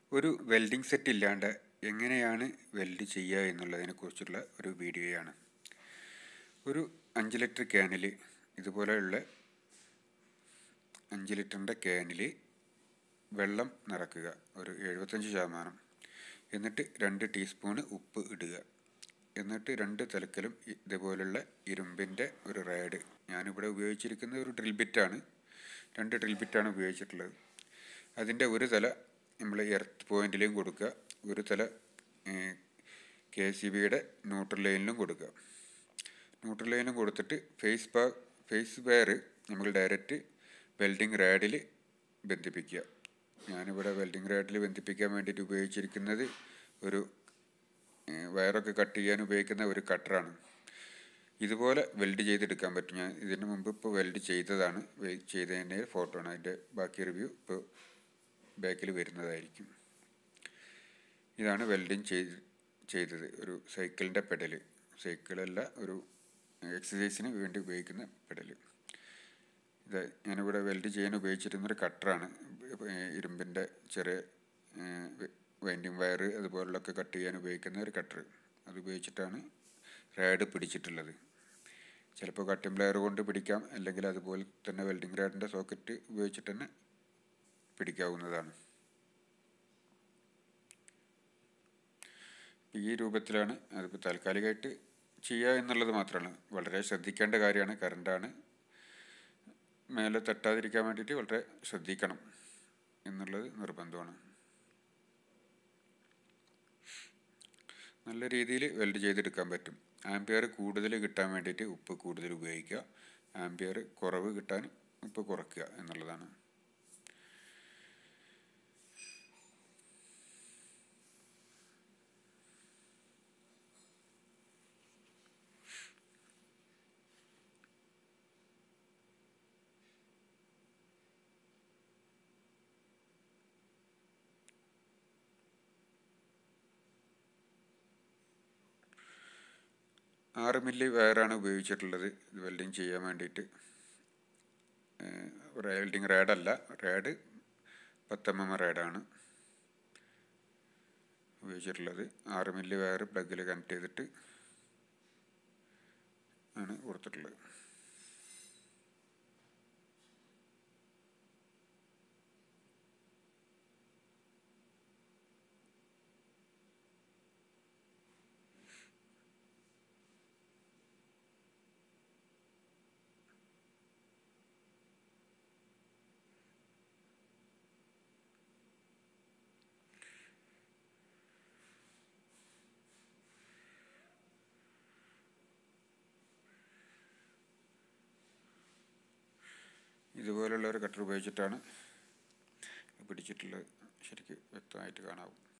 ഒരു welding set ഇല്ലാണ്ട് എങ്ങനെയാണ് വെൽഡ് ചെയ്യുക എന്നുള്ളതിനെ കുറിച്ചുള്ള ഒരു വീഡിയോയാണ് ഒരു അഞ്ച് ലിറ്റർ ക്യാനിൽ ഇതുപോലെയുള്ള അഞ്ച് ലിറ്ററിൻ്റെ ക്യാനിൽ വെള്ളം നിറക്കുക ഒരു എഴുപത്തഞ്ച് ശതമാനം എന്നിട്ട് രണ്ട് ടീസ്പൂണ് ഉപ്പ് ഇടുക എന്നിട്ട് രണ്ട് തലക്കലും ഇതുപോലുള്ള ഇരുമ്പിൻ്റെ ഒരു റേഡ് ഞാനിവിടെ ഉപയോഗിച്ചിരിക്കുന്ന ഒരു ഡ്രിൽ ബിറ്റാണ് രണ്ട് ഡ്രിൽ ബിറ്റാണ് ഉപയോഗിച്ചിട്ടുള്ളത് അതിൻ്റെ ഒരു തല നമ്മൾ എർത്ത് പോയിന്റിലേയും കൊടുക്കുക ഒരു തല കെ സി ബിയുടെ ന്യൂട്രൽ ലൈനിലും കൊടുക്കുക ന്യൂട്രൽ ലൈനിലും കൊടുത്തിട്ട് ഫേസ് ബാ ഫേസ് വയർ നമ്മൾ ഡയറക്റ്റ് വെൽഡിങ് റാഡിൽ ബന്ധിപ്പിക്കുക ഞാനിവിടെ വെൽഡിങ് റാഡിൽ ബന്ധിപ്പിക്കാൻ വേണ്ടിയിട്ട് ഉപയോഗിച്ചിരിക്കുന്നത് ഒരു വയറൊക്കെ കട്ട് ചെയ്യാൻ ഉപയോഗിക്കുന്ന ഒരു കട്ടറാണ് ഇതുപോലെ വെൽഡ് ചെയ്തെടുക്കാൻ പറ്റും ഞാൻ ഇതിന് മുമ്പ് ഇപ്പോൾ വെൽഡ് ചെയ്തതാണ് ചെയ്തതിൻ്റെ ഫോട്ടോ ആണ് അതിൻ്റെ ബാക്കി റിവ്യൂ ഇപ്പോൾ ബാക്കിൽ വരുന്നതായിരിക്കും ഇതാണ് വെൽഡിങ് ചെയ്ത് ചെയ്തത് ഒരു സൈക്കിളിൻ്റെ പെഡൽ സൈക്കിളല്ല ഒരു എക്സസൈസിന് വേണ്ടി ഉപയോഗിക്കുന്ന പെഡൽ ഇത് ഞാനിവിടെ വെൽഡ് ചെയ്യാൻ ഉപയോഗിച്ചിരുന്നൊരു കട്ടറാണ് ഇരുമ്പിൻ്റെ ചെറിയ വൈൻഡിങ് വയർ അതുപോലുള്ളൊക്കെ കട്ട് ചെയ്യാൻ ഉപയോഗിക്കുന്ന ഒരു കട്ടർ അത് ഉപയോഗിച്ചിട്ടാണ് റാഡ് പിടിച്ചിട്ടുള്ളത് ചിലപ്പോൾ കട്ടിംഗ് പ്ലെയർ കൊണ്ട് പിടിക്കാം അല്ലെങ്കിൽ അതുപോലെ തന്നെ വെൽഡിംഗ് റാഡിൻ്റെ സോക്കറ്റ് ഉപയോഗിച്ചിട്ട് തന്നെ പിടിക്കാവുന്നതാണ് ഈ രൂപത്തിലാണ് അതിപ്പോൾ താൽക്കാലികമായിട്ട് ചെയ്യുക എന്നുള്ളത് മാത്രമാണ് വളരെ ശ്രദ്ധിക്കേണ്ട കാര്യമാണ് കറണ്ടാണ് മേലെ തട്ടാതിരിക്കാൻ വേണ്ടിയിട്ട് വളരെ ശ്രദ്ധിക്കണം എന്നുള്ളത് നിർബന്ധമാണ് നല്ല രീതിയിൽ വെൽഡ് ചെയ്തെടുക്കാൻ പറ്റും ആംപിയർ കൂടുതൽ കിട്ടാൻ വേണ്ടിയിട്ട് ഉപ്പ് കൂടുതൽ ഉപയോഗിക്കുക ആംപിയർ കുറവ് കിട്ടാൻ ഉപ്പ് കുറയ്ക്കുക എന്നുള്ളതാണ് ആറ് മില്ലി വയറാണ് ഉപയോഗിച്ചിട്ടുള്ളത് ഇത് വെൽഡിങ് ചെയ്യാൻ വേണ്ടിയിട്ട് വെൽഡിങ് റാഡല്ല റാഡ് പത്ത് എം എം റാഡാണ് ഉപയോഗിച്ചിട്ടുള്ളത് ആറ് മില്ലി വയർ പ്ലഗിൽ കണക്ട് ചെയ്തിട്ട് ആണ് കൊടുത്തിട്ടുള്ളത് ഇതുപോലുള്ള ഒരു കട്ടർ ഉപയോഗിച്ചിട്ടാണ് പിടിച്ചിട്ടുള്ളത് ശരിക്കും വ്യക്തമായിട്ട് കാണാവും